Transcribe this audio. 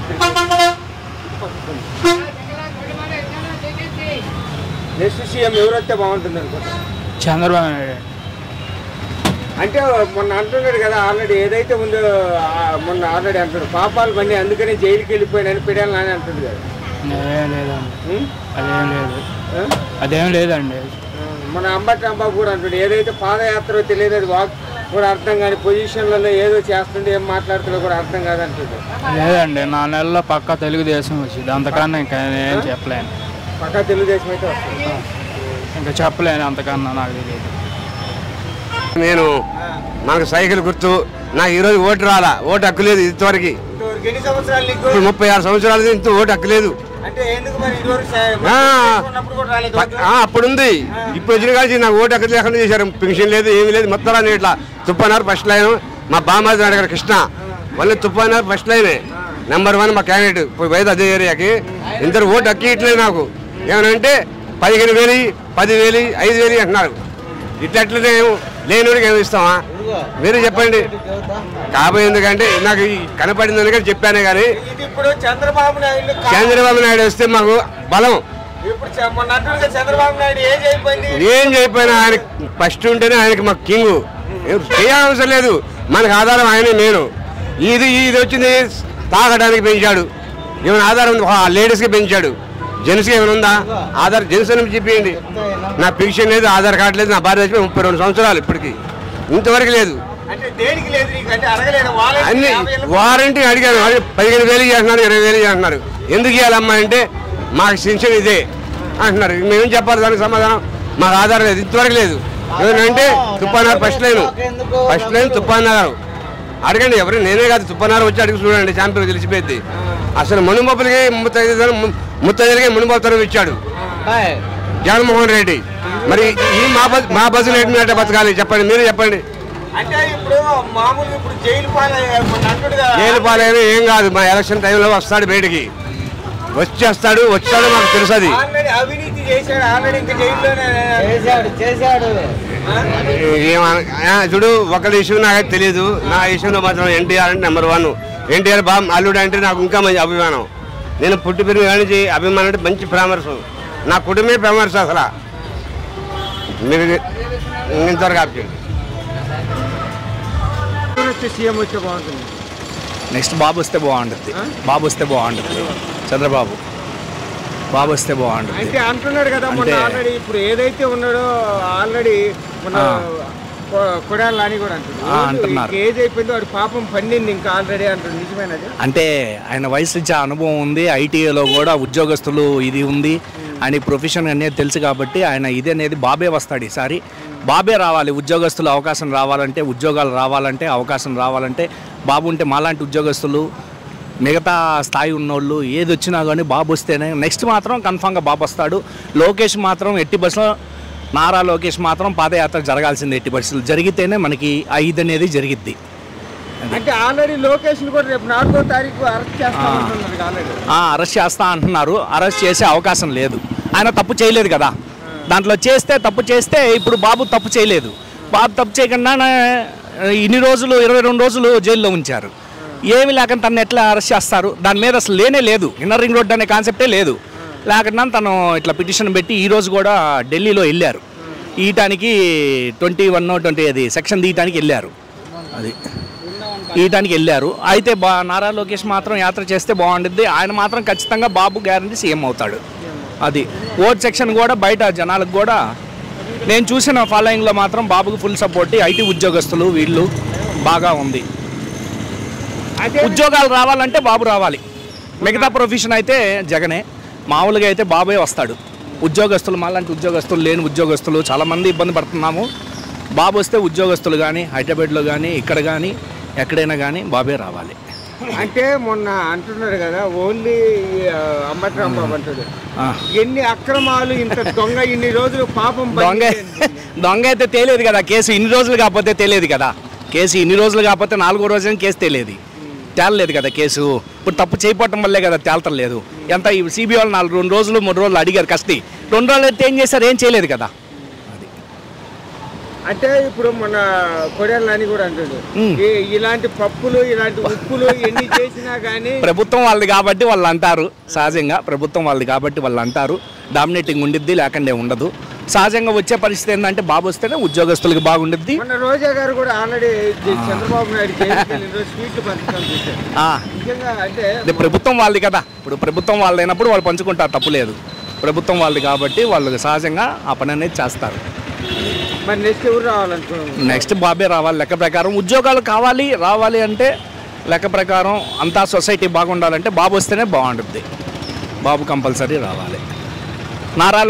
Next CM ఎవరు వస్తే బాగుంటుంది అనుకుంటా చంద్రబాబు నాయుడు అంటే మొన్న అంటున్నాడు కదా ఆల్రెడీ ఏదైతే ఉందో ఆ మొన్న ఆల్రెడీ అంటున్నాడు పాపాలు బండి అందుకనే జైలుకి వెళ్ళిపోయినని పిడాలని అని అంటుంది కదా అదేం లేదండి ఉం? అదేం లేదు ఆ? అదేం లేదండి ఆ, మన అంబటి రాంబాబు కూడా అంటుండే ఏదైతే పాదయాత్ర తెలియదు అది వాక్ కూడా అర్థం కాని పొజిషన్లలో ఏదో చేస్తుండే ఏం మాట్లాడుతుందో కూడా అర్థం కాదంటుండే లేదండి నా నెలలో పక్క తెలుగుదేశం వచ్చింది అంతకన్నా ఇంకా నేను చెప్పలేను పక్కా తెలుగుదేశం అయితే వస్తుంది ఇంకా చెప్పలేను అంతకన్నా నాకు తెలియదు నేను మనకు సైకిల్ గుర్తు నాకు ఈరోజు ఓటు రాలా ఓటు హక్కు లేదు ఇంతవరకు ఇంతవరకు ఎన్ని సంవత్సరాలు నీకు ఇప్పుడు ముప్పై ఆరు సంవత్సరాలు ఇంత ఓటు హక్కు లేదు అంటే ఎందుకు మరి ఇదివరకు స- ఆ. ఉన్నప్పుడు కూడా రాలేదు ప- ఆ, అప్పుడు ఉంది ఇప్పుడు వచ్చిన కాల్సి నాకు ఓటు హక్కు లేకుండా చేశారు పెన్షన్ లేదు ఏమీ లేదు మొత్తం రాని ఇట్లా తుప్పనారు ఫస్ట్ లైన్ మా బామాజీ అడిగారు కృష్ణ మళ్ళీ తుప్పనారు ఫస్ట్ లైనే నెంబర్ వన్ మా క్యాండిడేట్ ఇప్పుడు పోయేది అదే ఏరియాకి ఇందరు ఓటు హక్కు ఇట్లేదు నాకు ఏమనంటే పదిహేను వేలు పదివేలు ఐదు వేలు అంటున్నారు ఇట్లా అట్లనే లేనివాడికి ఏమి ఇస్తామా మీరు చెప్పండి కాబోయే ఎందుకంటే నాకు ఈ కనపడిందని కానీ చెప్పానే కానీ ఇది ఇప్పుడు చంద్రబాబు నాయుడు కా- చంద్రబాబు నాయుడు వస్తే మాకు బలం ఇప్పుడు చ- మొన్న అంటున్నాడు కదా చంద్రబాబు నాయుడు ఏజ్ అయిపోయింది ఏం చెప్పినా ఆయన ఫస్ట్ ఉంటేనే ఆయనకి మాకు కింగ్ చేయవసరం లేదు మనకు ఆధారం ఆయనే నేను ఇది ఇది వచ్చింది తాగడానికి పెంచాడు ఏమైనా ఆధారం ఉంది లేడీస్కి పెంచాడు జెంట్స్కి ఏమైనా ఉందా ఆధార్ జెంట్స్ అని చెప్పేయండి నా పెన్షన్ లేదు ఆధార్ కార్డు లేదు నా భార్య చచ్చిపోయి ముప్పై రెండు సంవత్సరాలు ఇప్పటికి ఇంతవరకు లేదు అంటే దేనికి లేదు నీకు అంటే అడగలేదు వాళ్ళే అన్ని యాభై ఏళ్ళ- వారంటీ అడిగాను అది పదిహేను వేలు చేస్తున్నారు ఇరవై వేలు చేస్తున్నారు ఎందుకు ఇవ్వాలమ్మా అంటే మాకు శిక్షణ ఇదే అంటున్నారు మేమేం చెప్పాలి దానికి సమాధానం మాకు ఆధారం లేదు ఇంతవరకు లేదు ఏమంటే తుప్పానారు ఫస్ట్ లైన్ ఫస్ట్ లైన్ తుప్పానారు అడగండి ఎవరు నేనే కాదు తుప్పనారు వచ్చి అడిగి చూడండి ఛాంపియన్ తెలిసిపోయింది అసలు మునుమొప్పులకి ముత్తైదు ముత్తైదులకి మునుమొత్తనం ఇచ్చాడు జగన్మోహన్ రెడ్డి మరి ఈ మా బస్ మా బస్సులు ఎట్టినట్టే బతకాలి చెప్పండి మీరు చెప్పండి అంటే ఇప్పుడు మామూలుగా ఇప్పుడు జైలు పాలై మొన్న అంటుడు కదా జైలు పాలైన ఏం కాదు మా ఎలక్షన్ టైంలో వస్తాడు బయటికి వచ్చేస్తాడు వచ్చాడు మాకు తెలుసు అది ఆల్రెడీ అవినీతి చేశాడు ఆల్రెడీ ఇంకా జైల్లోనే చేశాడు చేశాడు ఏమన- ఆ, చూడు ఒకరి ఇష్యూ నాకు తెలియదు నా ఇష్యూలో మాత్రం ఎన్టీఆర్ అంటే నెంబర్ వన్ ఎన్టీఆర్ బాబు అల్లుడు అంటే నాకు ఇంకా మంచి అభిమానం నేను పుట్టి పెరిగి కానీ అభిమానం అంటే మంచి పరామర్శం నా కుటుంబమే పరామర్శ అసలు మీరు ఇంతవరకు ఆప్షన్ సీఎం వచ్చే బాగుంటుంది నెక్స్ట్ బాబు వస్తే బాగుంటుంది బాబు వస్తే బాగుంటుంది చంద్రబాబు బాబు వస్తే బాగుంటుంది అంటే అంటున్నాడు కదా మొన్న అంటే- ఆల్రెడీ ఇప్పుడు ఏదైతే ఉన్నాడో ఆల్రెడీ మొన్న ఆ. కొడాలి అని కూడా అంటున్నాడు ఆ, అంటున్నారు. ఏజ్ అయిపోయింది వాడి పాపం పండింది ఇంకా ఆల్రెడీ అంటుంది నిజమేనది అంటే ఆయన వయసు నుంచి ఆ అనుభవం ఉంది ఐటీఐలో కూడా ఉద్యోగస్తులు ఇది ఉంది ఆయన ప్రొఫెషన్ అనేది తెలుసు కాబట్టి ఆయన ఇది అనేది బాబే వస్తాడు ఈసారి బాబే రావాలి ఉద్యోగస్తులు అవకాశం రావాలంటే ఉద్యోగాలు రావాలంటే అవకాశం రావాలంటే బాబు ఉంటే మాలాంటి ఉద్యోగస్తులు మిగతా స్థాయి ఉన్నోళ్ళు ఏది వచ్చినా కానీ బాబు వస్తేనే నెక్స్ట్ మాత్రం కన్ఫామ్గా బాబు వస్తాడు లోకేష్ మాత్రం ఎట్టి బస్సులో నారా లోకేష్ మాత్రం పాదయాత్ర జరగాల్సింది ఎట్టి బస్సులు జరిగితేనే మనకి ఆ ఇది అనేది జరిగిద్ది అంటే ఆల్రెడీ లొకేషన్ కూడా రేపు నాలుగో తారీఖు అరెస్ట్ చేస్తామంటున్నారు ఆల్రెడీ ఆ, అరెస్ట్ చేస్తా అంటున్నారు అరెస్ట్ చేసే అవకాశం లేదు ఆయన తప్పు చేయలేదు కదా దాంట్లో చేస్తే తప్పు చేస్తే ఇప్పుడు బాబు తప్పు చేయలేదు బాబు తప్పు చేయకుండా ఇన్ని రోజులు ఇరవై రెండు రోజులు జైల్లో ఉంచారు ఏమి లేకుండా తను ఎట్లా అరెస్ట్ చేస్తారు దాని మీద అసలు లేనే లేదు ఇన్నర్ రింగ్ రోడ్ అనే కాన్సెప్టే లేదు లేకుండా తను ఇట్లా పిటిషన్ పెట్టి ఈ రోజు కూడా ఢిల్లీలో వెళ్ళారు ఈయటానికి ట్వంటీ వన్ ట్వంటీ అది సెక్షన్ తీయటానికి వెళ్ళారు అది ఈయటానికి వెళ్ళారు అయితే బా నారా లోకేష్ మాత్రం యాత్ర చేస్తే బాగుంటుంది ఆయన మాత్రం ఖచ్చితంగా బాబు గ్యారంటీ సీఎం అవుతాడు అది ఓట్ సెక్షన్ కూడా బయట జనాలకు కూడా నేను చూసిన ఫాలోయింగ్లో మాత్రం బాబుకు ఫుల్ సపోర్ట్ ఐటీ ఉద్యోగస్తులు వీళ్ళు బాగా ఉంది అదే ఉద్యోగాలు రావాలంటే బాబు రావాలి మిగతా ప్రొఫెషన్ అయితే జగనే మామూలుగా అయితే బాబే వస్తాడు ఉద్యోగస్తులు మాలాంటి ఉద్యోగస్తులు లేని ఉద్యోగస్తులు చాలామంది ఇబ్బంది పడుతున్నాము బాబు వస్తే ఉద్యోగస్తులు కానీ హైదరాబాద్లో కానీ ఇక్కడ కానీ ఎక్కడైనా కానీ బాబే రావాలి అంటే మొన్న అంటున్నాడు కదా ఓన్లీ అంబటి రాంబాబు అంటాడు ఆ. ఎన్ని అక్రమాలు ఇంత దొంగ ఇన్ని రోజులు పాపం దొంగ బండి దొంగ అయితే తెలియదు కదా కేసు ఇన్ని రోజులు కాకపోతే తెలియదు కదా కేసు ఇన్ని రోజులు కాకపోతే నాలుగో రోజు కేసు తెలియదు తేలలేదు కదా కేసు ఇప్పుడు తప్పు చేయకపోవటం వల్లే కదా తేలటం లేదు ఎంత సిబిఐ వాళ్ళు నాలుగు రెండు రోజులు మూడు రోజులు అడిగారు కస్టడీ రెండు రోజులు అయితే ఏం చేశారు ఏం చేయలేదు కదా అంటే ఇప్పుడు మన కొడేళ్ళ నాని కూడా అంటుండు ఉమ్. ఈ- ఇలాంటి పప్పులు ఇలాంటి ఉప్పులు ఎన్ని చేసినా కానీ ప్రభుత్వం వాళ్ళది కాబట్టి వాళ్ళు అంటారు సహజంగా ప్రభుత్వం వాళ్ళది కాబట్టి వాళ్ళు అంటారు డామినేటింగ్ ఉండిద్ది లేకుండా ఉండదు సహజంగా వచ్చే పరిస్థితి ఏంటంటే బాబు వస్తేనే ఉద్యోగస్తులకు బాగుండిద్ది మొన్న రోజా గారు కూడా ఆల్రెడీ చంద్రబాబు నాయుడు జైలుకి వెళ్ళిన రోజు స్వీట్లు పంచడం చూశారు ఆ, నిజంగా అంటే ఇది ప్రభుత్వం వాళ్ళది కదా ఇప్పుడు ప్రభుత్వం వాళ్ళైనప్పుడు వాళ్ళు పంచుకుంటారు తప్పు లేదు ప్రభుత్వం వాళ్ళది కాబట్టి వాళ్ళు సహజంగా ఆ పని అనేది చేస్తారు మరి నెక్స్ట్ ఎవరు రావాలనుకున్నాం నెక్స్ట్ బాబే రావాలి లెక్క ప్రకారం ఉద్యోగాలు కావాలి రావాలి అంటే లెక్క ప్రకారం అంతా సొసైటీ బాగుండాలంటే బాబు వస్తేనే బాగుంటుంది బాబు కంపల్సరీ రావాలి నారా